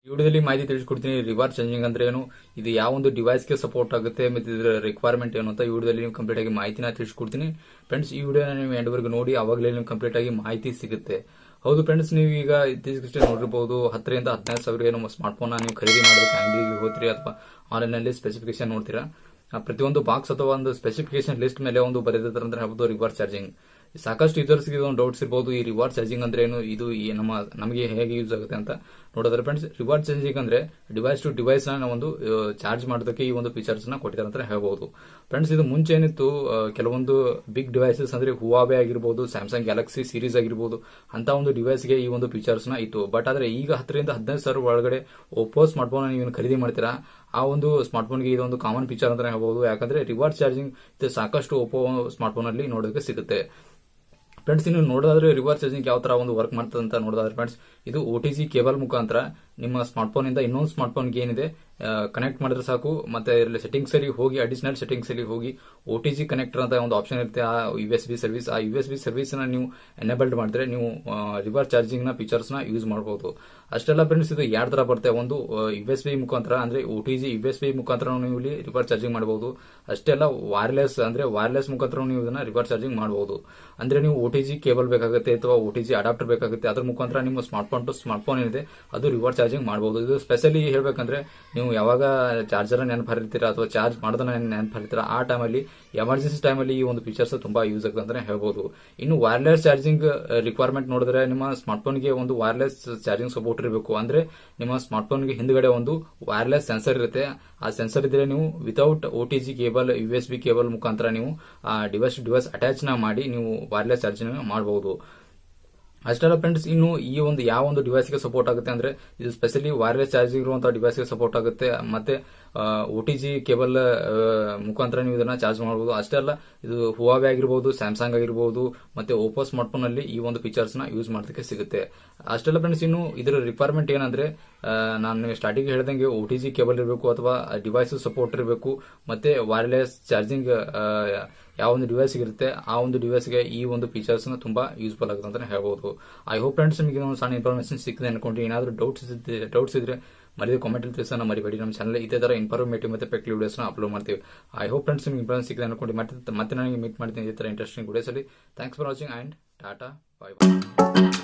ಈ ವಿಡಿಯೋದಲ್ಲಿ ಮಾಹಿತಿ ತಿಳಿಸ್ಕೊಡ್ತೀನಿ ರಿವರ್ಸ್ ಚೇಂಜಿಂಗ್ ಅಂದ್ರೆ ಏನು ಇದು ಯಾವ ಒಂದು ಡಿವೈಸ್ಗೆ ಸಪೋರ್ಟ್ ಆಗುತ್ತೆ ಮತ್ತು ಇದರ ರಿಕ್ವೈರ್ಮೆಂಟ್ ಏನು ಅಂತ ಈ ವಿಡಿಯೋದಲ್ಲಿ ನೀವು ಕಂಪ್ಲೀಟ್ ಆಗಿ ಮಾಹಿತಿನ ತಿಳಿಸ್ಕೊಡ್ತೀನಿ ಫ್ರೆಂಡ್ಸ್ ಈ ವಿಡಿಯೋನ ನೀವು ಎಂಡ್ವರೆಗೂ ನೋಡಿ ಅವಾಗಲೇ ನೀವು ಕಂಪ್ಲೀಟ್ ಆಗಿ ಮಾಹಿತಿ ಸಿಗುತ್ತೆ ಹೌದು ಫ್ರೆಂಡ್ಸ್ ನೀವು ಈಗ ಇತ್ತೀಚೆಗಷ್ಟೇ ನೋಡಿರ್ಬೋದು ಹತ್ತರಿಂದ ಹದಿನೈದು ಸಾವಿರ ಏನೋ ಸ್ಮಾರ್ಟ್ ಫೋನ್ ನೀವು ಖರೀದಿ ಮಾಡೋದಕ್ಕೆ ಅಂಗಡಿಗೆ ಹೋಗ್ತೀರಿ ಅಥವಾ ಆನ್ಲೈನ್ ನಲ್ಲಿ ಸ್ಪೆಸಿಫಿಕೇಶನ್ ನೋಡ್ತೀರಾ ಆ ಪ್ರತಿಯೊಂದು ಬಾಕ್ಸ್ ಅಥವಾ ಒಂದು ಸ್ಪೆಸಿಫಿಕೇಶನ್ ಲಿಸ್ಟ್ ಮೇಲೆ ಒಂದು ಬರೆದಿದ್ದಾರೆ ಅಂದ್ರೆ ಹೇಳ್ಬೋದು ರಿವರ್ಸ್ ಚಾರ್ಜಿಂಗ್ ಸಾಕಷ್ಟು ಯೂಸರ್ಸ್ಗೆ ಇದೊಂದು ಡೌಟ್ಸ್ ಇರ್ಬೋದು ಈ ರಿವಾರ್ಡ್ ಚಾರ್ಜಿಂಗ್ ಅಂದ್ರೆ ಏನು ಇದು ಈ ನಮ್ಮ ನಮಗೆ ಹೇಗೆ ಯೂಸ್ ಆಗುತ್ತೆ ಅಂತ ನೋಡೋದ್ರೆ ಫ್ರೆಂಡ್ಸ್ ರಿವಾರ್ಡ್ ಚಾರ್ಜಿಂಗ್ ಅಂದ್ರೆ ಡಿವೈಸ್ ಟು ಡಿವೈಸ್ ನ ಒಂದು ಚಾರ್ಜ್ ಮಾಡೋದಕ್ಕೆ ಈ ಒಂದು ಫೀಚರ್ಸ್ ನ ಕೊಟ್ಟಿದ್ದಾರೆ ಅಂತ ಹೇಳ್ಬಹುದು ಫ್ರೆಂಡ್ಸ್ ಇದು ಮುಂಚೆ ಏನಿತ್ತು ಆ, ಕೆಲವೊಂದು ಬಿಗ್ ಡಿವೈಸಸ್ ಅಂದ್ರೆ ಹುವಾವೆ ಆಗಿರ್ಬೋದು ಸ್ಯಾಮ್ಸಂಗ್ ಗ್ಯಾಲಕ್ಸಿ ಸೀರೀಸ್ ಆಗಿರ್ಬೋದು ಅಂತ ಒಂದು ಡಿವೈಸ್ಗೆ ಈ ಒಂದು ಫೀಚರ್ಸ್ ನ ಇತ್ತು ಬಟ್ ಆದ್ರೆ ಈಗ ಹತ್ತರಿಂದ ಹದಿನೈದು ಸಾವಿರ ಒಳಗಡೆ ಓಪೋ ಸ್ಮಾರ್ಟ್ ಫೋನ್ ನೀವು ಖರೀದಿ ಮಾಡ್ತೀರಾ ಆ ಒಂದು ಸ್ಮಾರ್ಟ್ ಫೋನ್ಗೆ ಇದೊಂದು ಕಾಮನ್ ಫೀಚರ್ ಅಂತ ಹೇಳ್ಬಹುದು ಯಾಕಂದ್ರೆ ರಿವಾರ್ಡ್ ಚಾರ್ಜಿಂಗ್ ಇದು ಸಾಕಷ್ಟು ಓಪೋ ಸ್ಮಾರ್ಟ್ ಫೋನ್ ಅಲ್ಲಿ ನೋಡೋದಕ್ಕೆ ಸಿಗುತ್ತೆ ಫ್ರೆಂಡ್ಸ್ ಇನ್ನು ನೋಡೋದಾದ್ರೆ ರಿವರ್ಸ್ ಚಾರ್ಜಿಂಗ್ ಯಾವ ತರ ಒಂದು ವರ್ಕ್ ಮಾಡ್ತದೆ ಅಂತ ನೋಡೋದಾದ್ರೆ ಫ್ರೆಂಡ್ಸ್ ಇದು ಒ ಟಿ ಜಿ ಕೇಬಲ್ ಮುಖಾಂತರ ನಿಮ್ಮ ಸ್ಮಾರ್ಟ್ ಫೋನ್ ಇಂದ ಇನ್ನೊಂದು ಸ್ಮಾರ್ಟ್ ಫೋನ್ಗೆ ಏನಿದೆ ಕನೆಕ್ಟ್ ಮಾಡಿದ್ರೆ ಸಾಕು ಮತ್ತೆ ಇದರಲ್ಲಿ ಸೆಟ್ಟಿಂಗ್ಸ್ ಅಲ್ಲಿ ಹೋಗಿ ಅಡಿಷನಲ್ ಸೆಟ್ಟಿಂಗ್ಸ್ ಅಲ್ಲಿ ಹೋಗಿ ಒ ಟಿ ಜಿ ಕನೆಕ್ಟರ್ ಅಂತ ಒಂದು ಆಪ್ಷನ್ ಇರುತ್ತೆ ಆ ಯು ಎಸ್ ಬಿ ಸರ್ವಿಸ್ ಆ ಯು ಎಸ್ ಬಿ ಸರ್ವಿಸ್ ನ ನೀವು ಎನೇಬಲ್ಡ್ ಮಾಡಿದ್ರೆ ನೀವು ರಿವರ್ಸ್ ಚಾರ್ಜಿಂಗ್ ನ ಫೀಚರ್ಸ್ ನ ಯೂಸ್ ಮಾಡಬಹುದು ಅಷ್ಟೆಲ್ಲ ಫ್ರೆಂಡ್ಸ್ ಇದು ಎರಡು ತರ ಬರುತ್ತೆ ಒಂದು ಯು ಎಸ್ ಬಿ ಮುಖಾಂತರ ಅಂದ್ರೆ O T G U S B ಮುಖಾಂತರ ನೀವು ಇಲ್ಲಿ ರಿವರ್ಸ್ ಚಾರ್ಜಿಂಗ್ ಮಾಡಬಹುದು ಅಷ್ಟೆಲ್ಲ ವೈರ್ಲೆಸ್ ಅಂದ್ರೆ ವೈರ್ಲೆಸ್ ಮುಖಾಂತರ ನೀವು ಇದನ್ನ ರಿವರ್ಸ್ ಚಾರ್ಜಿಂಗ್ ಮಾಡಬಹುದು ಅಂದ್ರೆ ನೀವು ಒ ಟಿ ಜಿ ಕೇಬಲ್ ಬೇಕಾಗುತ್ತೆ ಅಥವಾ ಒ ಟಿ ಜಿ ಅಡಾಪ್ಟರ್ ಬೇಕಾಗುತ್ತೆ ಅದ್ರ ಮುಖಾಂತರ ನಿಮ್ಮ smart phone to smart phone ಏನಿದೆ ಅದು ರಿವರ್ಸ್ ಚಾರ್ಜಿಂಗ್ ಮಾಡಬಹುದು ಇದು ಸ್ಪೆಷಲಿ ಹೇಳ್ಬೇಕಂದ್ರೆ ನೀವು ಯಾವಾಗ ಚಾರ್ಜರ್ ನೆನಪು ಹರಿತೀರಾ ಅಥವಾ ಚಾರ್ಜ್ ಮಾಡೋದನ್ನ ನೆನಪು ಹರಿತೀರಾ ಆ ಟೈಮಲ್ಲಿ ಎಮರ್ಜೆನ್ಸಿ ಟೈಮಲ್ಲಿ ಈ ಒಂದು ಫೀಚರ್ಸ್ ತುಂಬಾ ಯೂಸ್ ಆಗುತ್ತೆ ಅಂತ ಹೇಳ್ಬೋದು ಇನ್ನು ವೈರ್ಲೆಸ್ ಚಾರ್ಜಿಂಗ್ ರಿಕ್ವೈರ್ಮೆಂಟ್ ನೋಡಿದ್ರೆ ನಿಮ್ಮ ಸ್ಮಾರ್ಟ್ ಫೋನ್ಗೆ ಒಂದು ವೈರ್ಲೆಸ್ ಚಾರ್ಜಿಂಗ್ ಸಪೋರ್ಟ್ ಇರಬೇಕು ಅಂದ್ರೆ ನಿಮ್ಮ ಸ್ಮಾರ್ಟ್ ಫೋನ್ಗೆ ಹಿಂದ್ಗಡೆ ಒಂದು ವೈರ್ಲೆಸ್ ಸೆನ್ಸರ್ ಇರುತ್ತೆ ಆ ಸೆನ್ಸರ್ ಇದ್ರೆ ನೀವು without O T G cable U S B cable ಮುಖಾಂತರ ನೀವು ಆ ಡಿವೈಸ್ ಡಿವೈಸ್ ಅಟ್ಯಾಚ್ ನ ಮಾಡಿ ನೀವು ವೈರ್ಲೆಸ್ ಚಾರ್ಜಿಂಗ್ ಮಾಡಬಹುದು ಅಷ್ಟೆಲ್ಲ ಫ್ರೆಂಡ್ಸ್ ಇನ್ನು ಈ ಒಂದು ಯಾವ ಒಂದು ಡಿವೈಸ್ಗೆ ಸಪೋರ್ಟ್ ಆಗುತ್ತೆ ಅಂದ್ರೆ ಇದು ಸ್ಪೆಷಲಿ ವೈರ್ಲೆಸ್ ಚಾರ್ಜಿಂಗ್ ಇರುವಂತಹ ಡಿವೈಸ್ಗೆ ಸಪೋರ್ಟ್ ಆಗುತ್ತೆ ಮತ್ತೆ ಒ ಟಿ ಜಿ ಕೇಬಲ್ ಮುಖಾಂತರ ನೀವು ಇದನ್ನ ಚಾರ್ಜ್ ಮಾಡಬಹುದು ಅಷ್ಟೇ ಅಲ್ಲ ಇದು ಹುವಾವೆ ಆಗಿರಬಹುದು ಸ್ಯಾಮ್ಸಂಗ್ ಆಗಿರಬಹುದು ಮತ್ತೆ ಓಪೋ ಸ್ಮಾರ್ಟ್ ಫೋನ್ ಅಲ್ಲಿ ಈ ಒಂದು ಫೀಚರ್ಸ್ ನ ಯೂಸ್ ಮಾಡೋದಕ್ಕೆ ಸಿಗುತ್ತೆ ಅಷ್ಟೆಲ್ಲ ಫ್ರೆಂಡ್ಸ್ ಇನ್ನು ಇದರ ರಿಕ್ವೈರ್ಮೆಂಟ್ ಏನಂದ್ರೆ ಆ, ನಾನು ಸ್ಟಾರ್ಟಿಂಗ್ ಹೇಳ್ದಂಗೆ ಒ ಟಿ ಜಿ ಕೇಬಲ್ ಇರಬೇಕು ಅಥವಾ ಡಿವೈಸ್ ಸಪೋರ್ಟ್ ಇರಬೇಕು ಮತ್ತೆ ವೈರ್ಲೆಸ್ ಚಾರ್ಜಿಂಗ್ ಯಾವ ಒಂದು ಡಿವೈಸ್ ಇರುತ್ತೆ ಆ ಒಂದು ಡಿವೈಸ್ಗೆ ಈ ಒಂದು ಫೀಚರ್ಸ್ ನ ತುಂಬಾ ಯೂಸ್ಫುಲ್ ಆಗುತ್ತೆ ಅಂತ ಹೇಳ್ಬೋದು ಐ ಹೋಪ್ ಫ್ರೆಂಡ್ಸ್ ನಿಮಗೆ ಒಂದು ಸಣ್ಣ ಇನ್ಫಾರ್ಮೇಶನ್ ಸಿಕ್ಕಿದೆ ಅನ್ಕೊಂಡು ಏನಾದರೂ ಡೌಟ್ಸ್ ಡೌಟ್ಸ್ ಇದ್ರೆ ಮರಿದ ಕಾಮೆಂಟ್ ಅಲ್ಲಿ ತಿಳಿಸೋಣ ಮರಿಬೇಡಿ ನಮ್ಮ ಚಾನಲ್ ಇದೇ ತರ ಇನ್ಫಾರ್ಮೇಟಿವ್ ಮತ್ತೆ ಪೆಕ್ ವಿಡಿಯೋಸ್ ನ ಅಪ್ಲೋಡ್ ಮಾಡ್ತೀವಿ ಐ ಹೋಪ್ ಫ್ರೆಂಡ್ಸ್ ನಿಮಗೆ ಇನ್ಫಾರ್ಮೇಶನ್ ಸಿಕ್ಕಿದೆ ಅನ್ಕೊಂಡು ಮತ್ತೆ ಮತ್ತೆ ನನಗೆ ಮೀಟ್ ಮಾಡ್ತೀನಿ ಇದೇ ತರ ಇಂಟ್ರೆಸ್ಟಿಂಗ್ ವಿಡಿಯೋಸ್ ಅಲ್ಲಿ thanks for watching and tata bye by